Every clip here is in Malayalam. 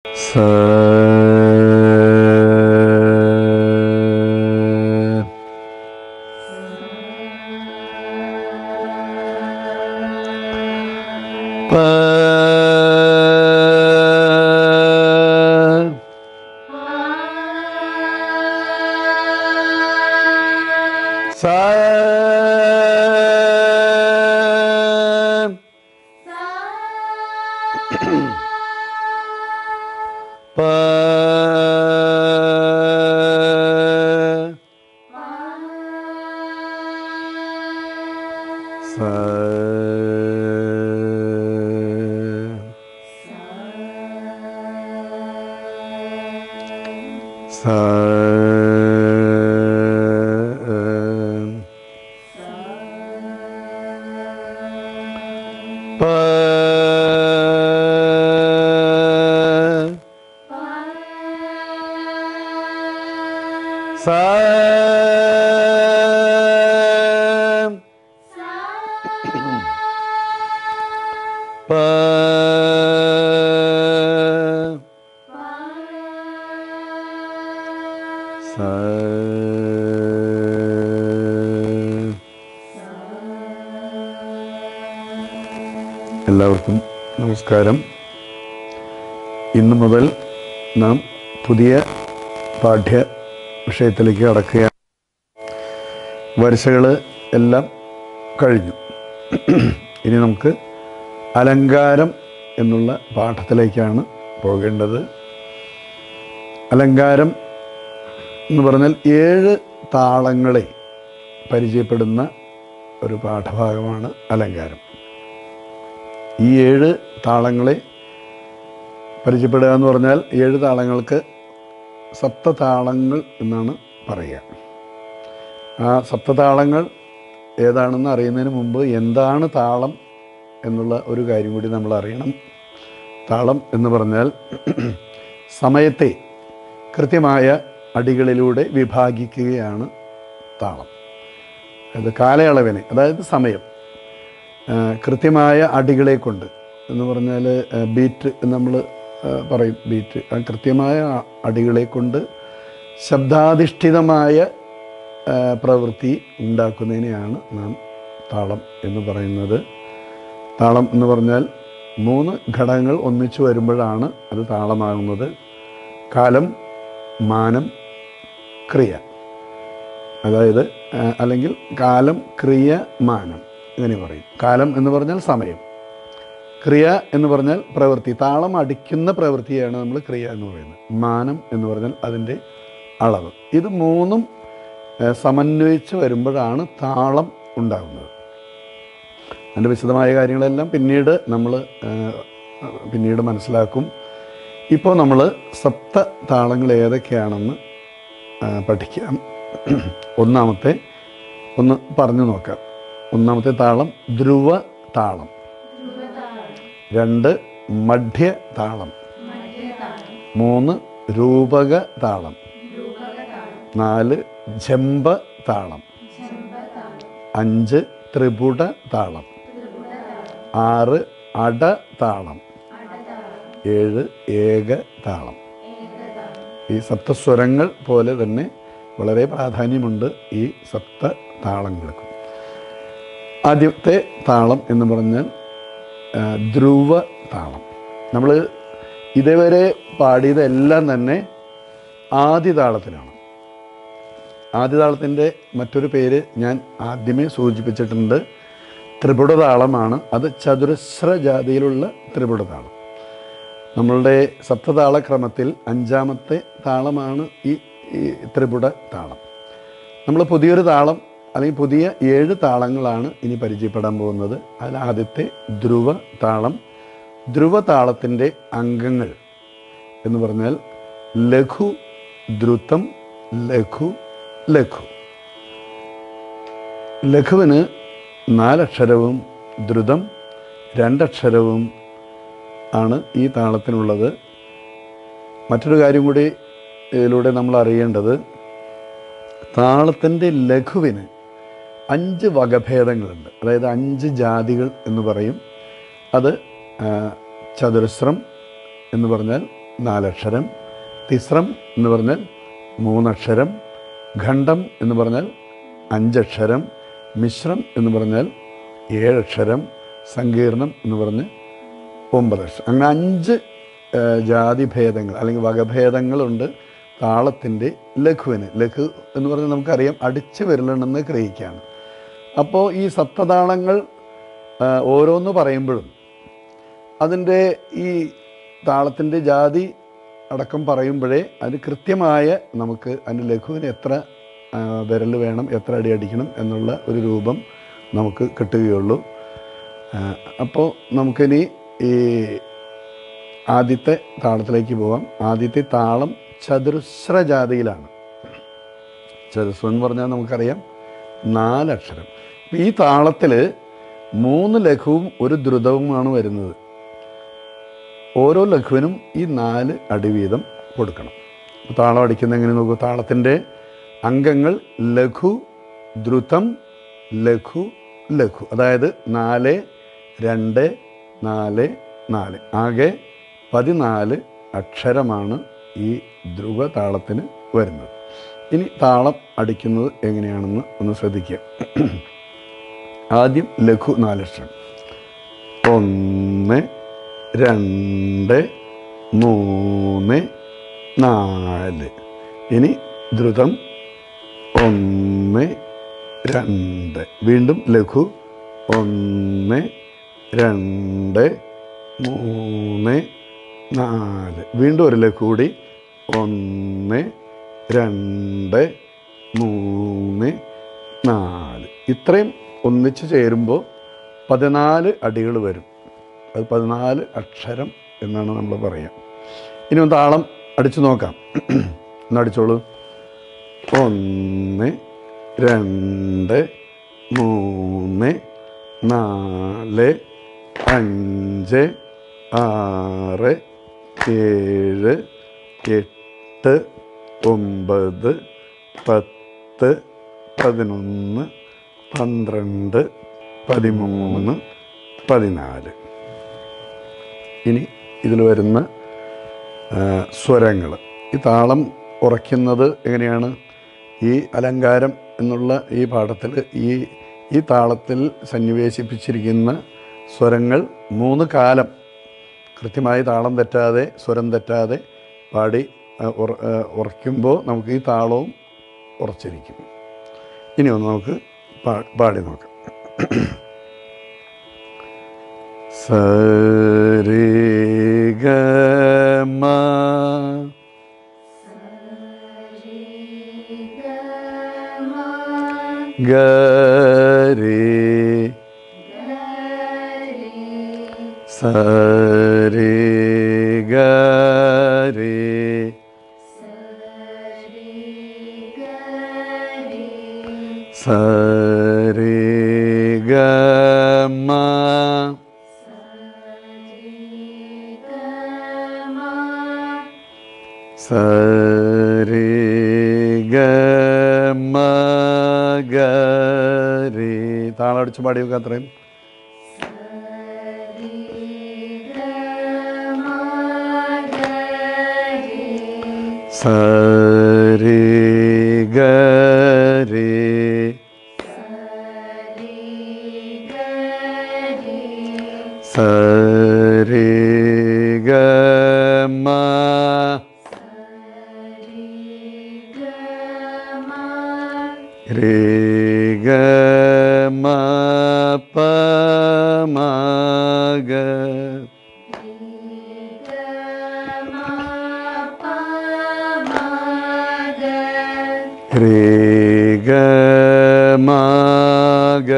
എല്ലാവർക്കും നമസ്കാരം ഇന്ന് മുതൽ നാം പുതിയ പാഠ്യ വിഷയത്തിലേക്ക് കടക്കുകയാണ് വരിസകൾ എല്ലാം കഴിഞ്ഞു ഇനി നമുക്ക് അലങ്കാരം എന്നുള്ള പാഠത്തിലേക്കാണ് പോകേണ്ടത് അലങ്കാരം എന്ന് പറഞ്ഞാൽ ഏഴ് താളങ്ങളെ പരിചയപ്പെടുന്ന ഒരു പാഠഭാഗമാണ് അലങ്കാരം ഈ ഏഴ് താളങ്ങളെ പരിചയപ്പെടുക എന്ന് പറഞ്ഞാൽ ഏഴ് താളങ്ങൾക്ക് സപ്തതാളങ്ങൾ എന്നാണ് പറയുക ആ സപ്തതാളങ്ങൾ ഏതാണെന്ന് അറിയുന്നതിന് മുമ്പ് എന്താണ് താളം എന്നുള്ള ഒരു കാര്യം കൂടി നമ്മൾ അറിയണം താളം എന്ന് പറഞ്ഞാൽ സമയത്തെ കൃത്യമായ അടികളിലൂടെ വിഭാഗിക്കുകയാണ് താളം അത് കാലയളവിനെ അതായത് സമയം കൃത്യമായ അടികളെ കൊണ്ട് എന്ന് പറഞ്ഞാൽ ബീറ്റ് നമ്മൾ പറയും ബീറ്റ് ആ കൃത്യമായ അടികളെ കൊണ്ട് ശബ്ദാധിഷ്ഠിതമായ പ്രവൃത്തി ഉണ്ടാക്കുന്നതിനെയാണ് നാം താളം എന്ന് പറയുന്നത് താളം എന്ന് പറഞ്ഞാൽ മൂന്ന് ഘടകങ്ങൾ ഒന്നിച്ചു വരുമ്പോഴാണ് അത് താളമാകുന്നത് കാലം മാനം ക്രിയ അതായത് അല്ലെങ്കിൽ കാലം ക്രിയ മാനം ഇങ്ങനെ പറയും കാലം എന്ന് പറഞ്ഞാൽ സമയം ക്രിയ എന്ന് പറഞ്ഞാൽ പ്രവൃത്തി താളം അടിക്കുന്ന പ്രവൃത്തിയാണ് നമ്മൾ ക്രിയ എന്ന് പറയുന്നത് മാനം എന്ന് പറഞ്ഞാൽ അതിൻ്റെ അളവ് ഇത് മൂന്നും സമന്വയിച്ച് വരുമ്പോഴാണ് താളം ഉണ്ടാകുന്നത് അതിൻ്റെ വിശദമായ കാര്യങ്ങളെല്ലാം പിന്നീട് നമ്മൾ പിന്നീട് മനസ്സിലാക്കും ഇപ്പോൾ നമ്മൾ സപ്ത താളങ്ങൾ ഏതൊക്കെയാണെന്ന് പഠിക്കാം ഒന്നാമത്തെ ഒന്ന് പറഞ്ഞു നോക്കാം ഒന്നാമത്തെ താളം ധ്രുവ താളം രണ്ട് മധ്യ താളം മൂന്ന് രൂപക താളം നാല് ജമ്പ താളം അഞ്ച് ത്രിപുട താളം ആറ് അട താളം ഏഴ് ഏക താളം ഈ സപ്തസ്വരങ്ങൾ പോലെ തന്നെ വളരെ പ്രാധാന്യമുണ്ട് ഈ സപ്ത താളങ്ങൾക്ക് ആദ്യത്തെ താളം എന്ന് പറഞ്ഞാൽ ധ്രുവ താളം നമ്മൾ ഇതേവരെ പാടിയതെല്ലാം തന്നെ ആദ്യ താളത്തിലാണ് ആദ്യ താളത്തിൻ്റെ മറ്റൊരു പേര് ഞാൻ ആദ്യമേ സൂചിപ്പിച്ചിട്ടുണ്ട് ത്രിപുട താളമാണ് അത് ചതുരശ്ര ജാതിയിലുള്ള ത്രിപുട താളം നമ്മളുടെ സപ്തതാള ക്രമത്തിൽ അഞ്ചാമത്തെ താളമാണ് ഈ ഈ ത്രിപുട താളം നമ്മൾ പുതിയൊരു താളം അല്ലെങ്കിൽ പുതിയ ഏഴ് താളങ്ങളാണ് ഇനി പരിചയപ്പെടാൻ പോകുന്നത് അതിൽ ആദ്യത്തെ ധ്രുവ താളം ധ്രുവ താളത്തിൻ്റെ അംഗങ്ങൾ എന്ന് പറഞ്ഞാൽ ലഘു ദ്രുതം ലഘു ലഘു ലഘുവിന് നാലക്ഷരവും ദ്രുതം രണ്ടക്ഷരവും ആണ് ഈ താളത്തിനുള്ളത് മറ്റൊരു കാര്യം കൂടി ഇതിലൂടെ നമ്മൾ അറിയേണ്ടത് താളത്തിൻ്റെ ലഘുവിന് അഞ്ച് വകഭേദങ്ങളുണ്ട് അതായത് അഞ്ച് ജാതികൾ എന്ന് പറയും അത് ചതുരശ്രം എന്ന് പറഞ്ഞാൽ നാലക്ഷരം തിസ്രം എന്ന് പറഞ്ഞാൽ മൂന്നക്ഷരം ഖണ്ഡം എന്ന് പറഞ്ഞാൽ അഞ്ചക്ഷരം മിശ്രം എന്ന് പറഞ്ഞാൽ ഏഴക്ഷരം സങ്കീർണം എന്ന് പറഞ്ഞ് ഒമ്പത് അക്ഷരം അങ്ങനെ അഞ്ച് ആ, ജാതിഭേദങ്ങൾ അല്ലെങ്കിൽ വകഭേദങ്ങളുണ്ട് താളത്തിൻ്റെ ലഘുവിന് ലഘു എന്ന് പറഞ്ഞാൽ നമുക്കറിയാം അടിച്ച് വിരലെണ്ണെന്ന് ഗ്രഹിക്കുകയാണ് അപ്പോൾ ഈ സപ്തതാളങ്ങൾ ആ, ഓരോന്ന് പറയുമ്പോഴും അതിൻ്റെ ഈ താളത്തിൻ്റെ ജാതി അടക്കം പറയുമ്പോഴേ അതിന് കൃത്യമായ നമുക്ക് അതിൻ്റെ ലഘുവിന് എത്ര വിരൽ വേണം എത്ര അടി അടിക്കണം എന്നുള്ള ഒരു രൂപം നമുക്ക് കിട്ടുകയുള്ളൂ ആ, അപ്പോൾ നമുക്കിനി ഈ ആദ്യത്തെ താളത്തിലേക്ക് പോവാം ആദ്യത്തെ താളം ചതുരശ്ര ജാതിയിലാണ് ചതുസ്രം എന്ന് പറഞ്ഞാൽ നമുക്കറിയാം നാലക്ഷരം അപ്പോൾ ഈ താളത്തിൽ മൂന്ന് ലഘുവും ഒരു ദ്രുതവുമാണ് വരുന്നത് ഓരോ ലഘുവിനും ഈ നാല് അടി വീതം കൊടുക്കണം അപ്പോൾ താളം അടിക്കുന്ന എങ്ങനെ നോക്കൂ താളത്തിൻ്റെ അംഗങ്ങൾ ലഘു ദ്രുതം ലഘു ലഘു അതായത് നാല് രണ്ട് നാല് നാല് ആകെ പതിനാല് അക്ഷരമാണ് ഈ ധ്രുവ താളത്തിന് വരുന്നത് ഇനി താളം അടിക്കുന്നത് എങ്ങനെയാണെന്ന് ഒന്ന് ശ്രദ്ധിക്കുക ആദ്യം ലഘു നാലക്ഷരം ഒന്ന് രണ്ട് മൂന്ന് നാല് ഇനി ദ്രുതം ഒന്ന് രണ്ട് വീണ്ടും ലഘു ഒന്ന് രണ്ട് മൂന്ന് നാല് വീണ്ടും ഒരു ലഘു കൂടി ഒന്ന് രണ്ട് മൂന്ന് നാല് ഇത്രയും ഒന്നിച്ച് ചേരുമ്പോൾ പതിനാല് അടികൾ വരും അത് പതിനാല് അക്ഷരം എന്നാണ് നമ്മൾ പറയുക ഇനി ഒന്ന് താളം അടിച്ചു നോക്കാം ഒന്ന് അടിച്ചോളൂ ഒന്ന് രണ്ട് മൂന്ന് നാല് അഞ്ച് ആറ് ഏഴ് എട്ട് ഒമ്പത് പത്ത് പതിനൊന്ന് പന്ത്രണ്ട് പതിമൂന്ന് പതിനാല് ഇനി ഇതിൽ വരുന്ന സ്വരങ്ങൾ ഈ താളം ഉറയ്ക്കുന്നത് എങ്ങനെയാണ് ഈ അലങ്കാരം എന്നുള്ള ഈ പാഠത്തിൽ ഈ ഈ താളത്തിൽ സന്നിവേശിപ്പിച്ചിരിക്കുന്ന സ്വരങ്ങൾ മൂന്ന് കാലം കൃത്യമായി താളം തെറ്റാതെ സ്വരം തെറ്റാതെ പാടി ആ, ഉറ- ആ, ഉറയ്ക്കുമ്പോൾ നമുക്ക് ഈ താളവും ഉറച്ചിരിക്കും ഇനി ഒന്ന് നമുക്ക് പാ- പാടി നോക്കാം സരി ഗ മ ഗ രി സരി ഗ രി സരി ഗ മ സരി ഗ മ ഗ രി താളടിച്ച് പാടി നോക്കാം അത്രയും സരി ഗ രി സരി ഗ മ രി ഗ മ പ മ ഗ രി ഗ മ ഗ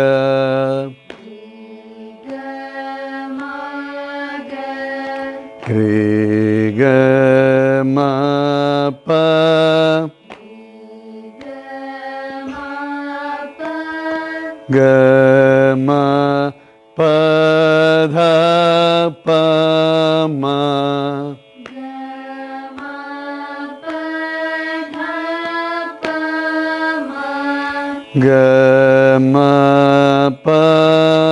രി ഗ മ പ ഗ മ പ ധ പ മ ഗ മ പ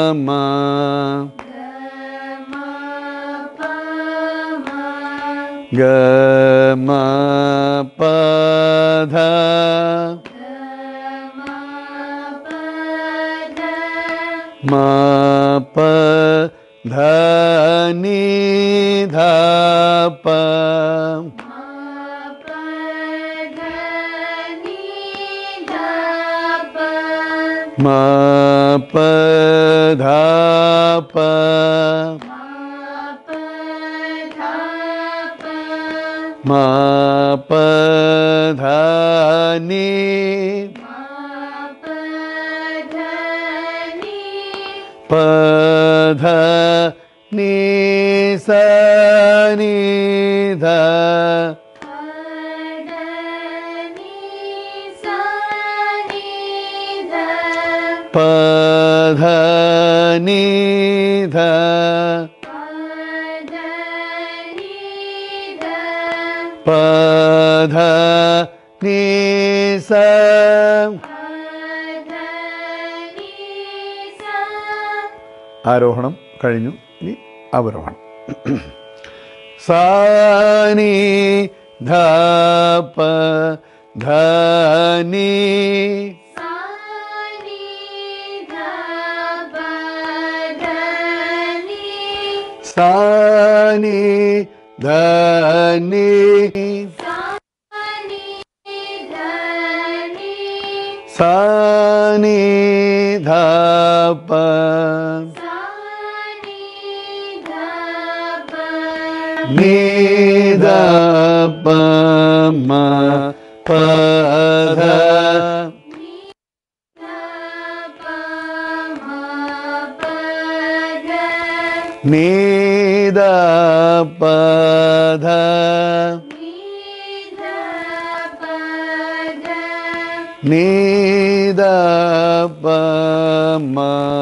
മ ഗ മ പ ധ മ പ ധ നി ധ പ മ പ ധ പ മ പ ധ നി പ ധ നി സ നി ധ പ ധ നി ധ പ ധ നി സ ആരോഹണം കഴിഞ്ഞു ഇനി അവരോഹണം സാനി ധ പ ധ നി സാനി ധ നി സാനി ധ പ നി ധ പ മ പ ധ നി ധ പ ധ നി ധ പ മ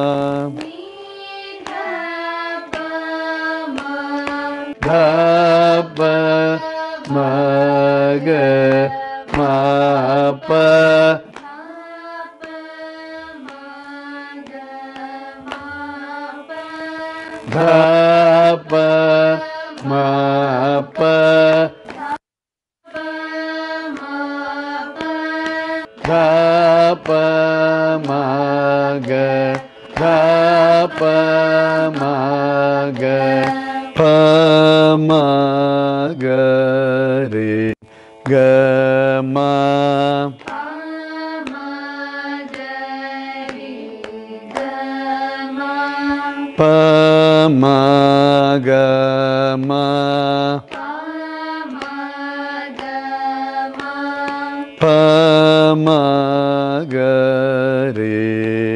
ധ പ മ ഗ മ പ ധ പ മ പ ധ പ മ ഗ ധ പ മ ഗ പ മ ഗ രെ ഗ മ പ മ ഗ മ പ മ ഗ രെ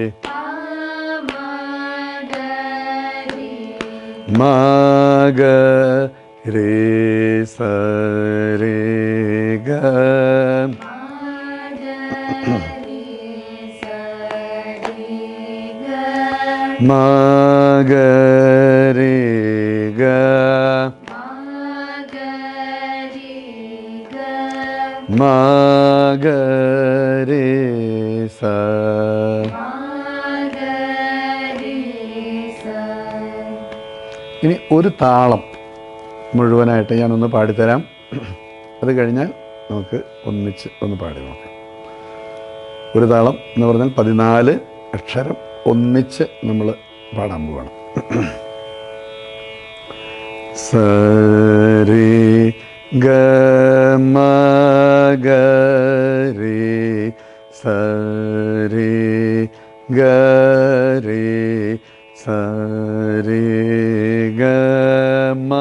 മ ഗ രെ സ രെ ഗ മ ഗ രെ ഗ മ ഗ രെ സ ഇനി ഒരു താളം മുഴുവനായിട്ട് ഞാനൊന്ന് പാടിത്തരാം അത് കഴിഞ്ഞാൽ നമുക്ക് ഒന്നിച്ച് ഒന്ന് പാടി നോക്കാം ഒരു താളം എന്ന് പറഞ്ഞാൽ പതിനാല് അക്ഷരം ഒന്നിച്ച് നമ്മൾ പാടാൻ പോവാണ് സരി ഗ മ ഗ രി സരി ഗ രി സരി ഗ മ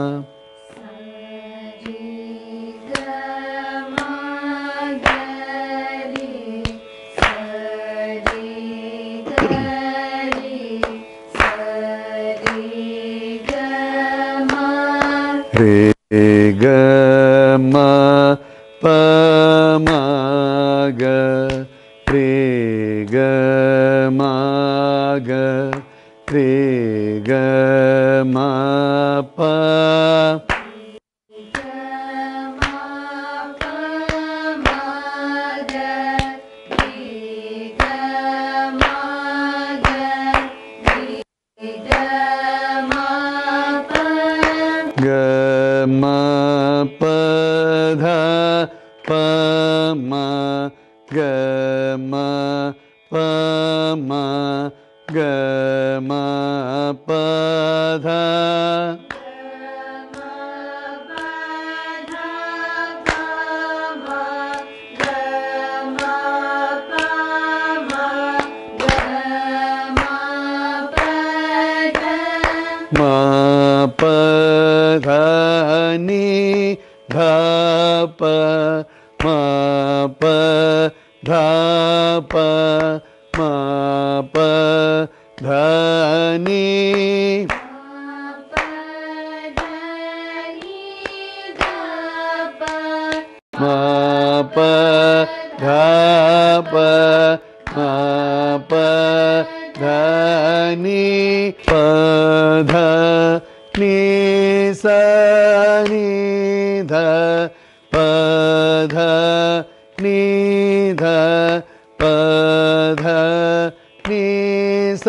രെ ഗ മ പ മ ഗ രെ ഗ മ ഗ രെ ഗ പ മ പ ധ പ മ പ ധ നീ മ പ ധ പ മ പ ധ നീ പ ധ നീ സ നീ ധ പ ധ നീ ധ പ ധ നീ സ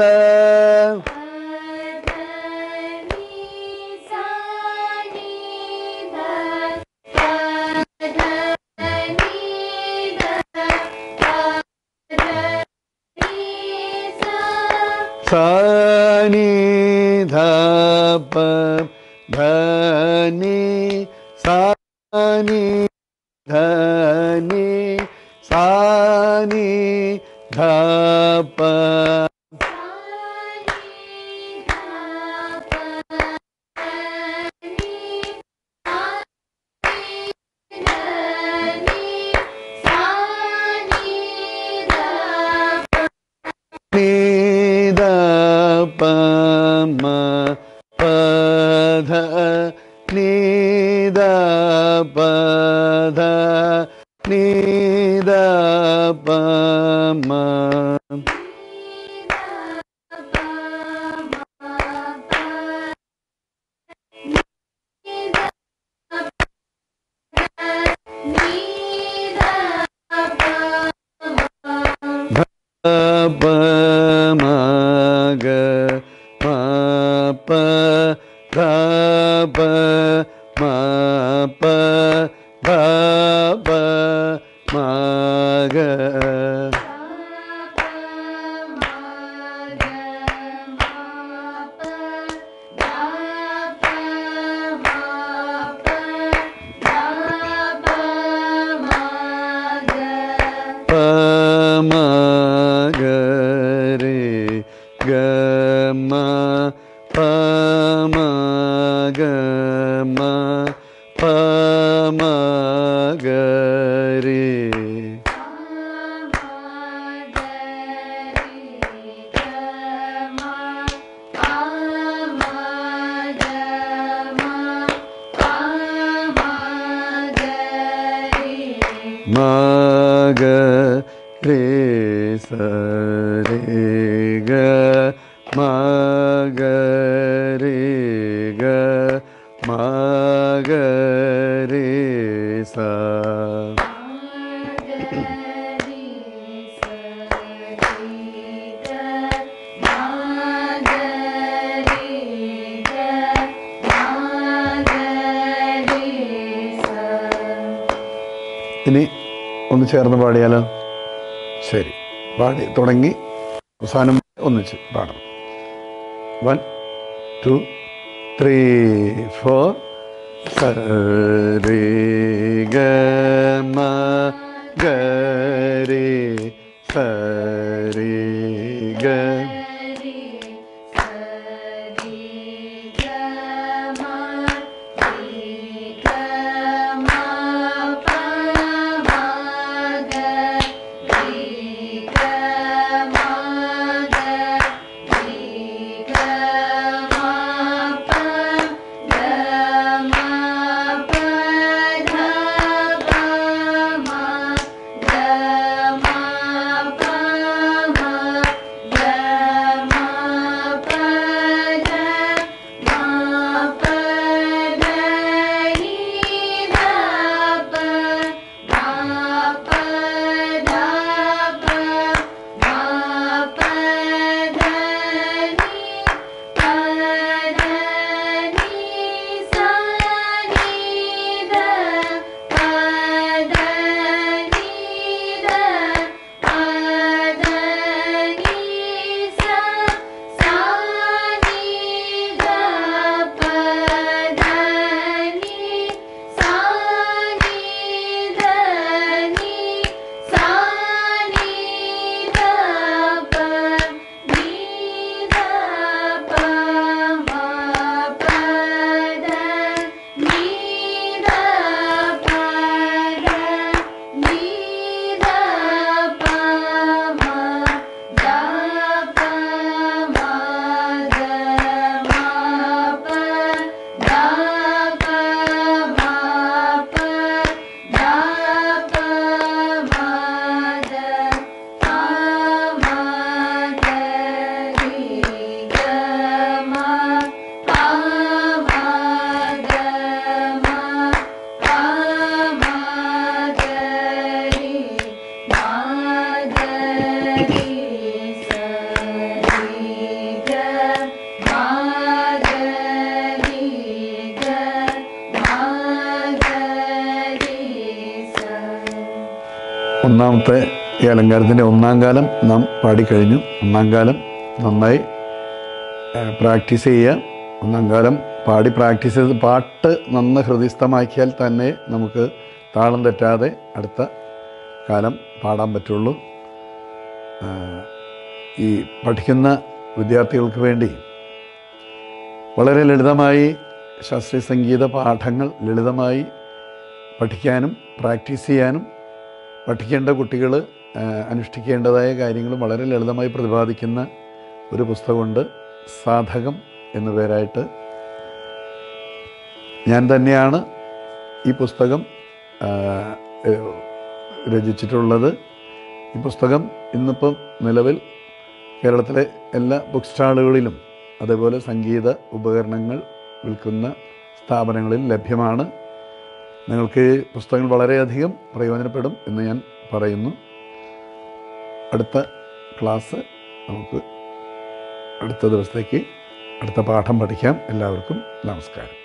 सा नि ध प ध नि सा नि ध नि सा नि ध प नि ध प म प ध नि ध प ध नि ध प म प म ग म प ध प म प ध प म ग प म ग रे ग म प म ग म प म ग रे म ग रे स रे ग म ग रे ग म ग रे स ഇനി ഒന്ന് ചേർന്ന് പാടിയാലോ ശരി പാടി തുടങ്ങി അവസാനം ഒന്നിച്ച് പാടണം വൺ ടു ത്രീ ഫോർ സരി ഗ മ ഗ രി സരി ഗ Ga ma pa ഒന്നാമത്തെ ഈ അലങ്കാരത്തിൻ്റെ ഒന്നാം കാലം നാം പാടിക്കഴിഞ്ഞു ഒന്നാം കാലം നന്നായി പ്രാക്ടീസ് ചെയ്യുക ഒന്നാം കാലം പാടി പ്രാക്ടീസ് ചെയ്ത് പാട്ട് നന്ന ഹൃദയസ്ഥമാക്കിയാൽ തന്നെ നമുക്ക് താളം തെറ്റാതെ അടുത്ത കാലം പാടാൻ പറ്റുള്ളൂ ആ, ഈ പഠിക്കുന്ന വിദ്യാർത്ഥികൾക്ക് വേണ്ടി വളരെ ലളിതമായി ശാസ്ത്രീയ സംഗീത പാഠങ്ങൾ ലളിതമായി പഠിക്കാനും പ്രാക്ടീസ് ചെയ്യാനും പഠിക്കേണ്ട കുട്ടികൾ അനുഷ്ഠിക്കേണ്ടതായ കാര്യങ്ങൾ വളരെ ലളിതമായി പ്രതിപാദിക്കുന്ന ഒരു പുസ്തകമുണ്ട് സാധകം എന്നു പേരായിട്ട് ഞാൻ തന്നെയാണ് ഈ പുസ്തകം ആ, ഏഹ്, രചിച്ചിട്ടുള്ളത് ഈ പുസ്തകം ഇന്നിപ്പം നിലവിൽ കേരളത്തിലെ എല്ലാ ബുക്ക് സ്റ്റാളുകളിലും അതേപോലെ സംഗീത ഉപകരണങ്ങൾ വിൽക്കുന്ന സ്ഥാപനങ്ങളിൽ ലഭ്യമാണ് നിങ്ങൾക്ക് ഈ പുസ്തകങ്ങൾ വളരെയധികം പ്രയോജനപ്പെടും എന്ന് ഞാൻ പറയുന്നു അടുത്ത ക്ലാസ് നമുക്ക് അടുത്ത ദിവസത്തേക്ക് അടുത്ത പാഠം പഠിക്കാം എല്ലാവർക്കും നമസ്കാരം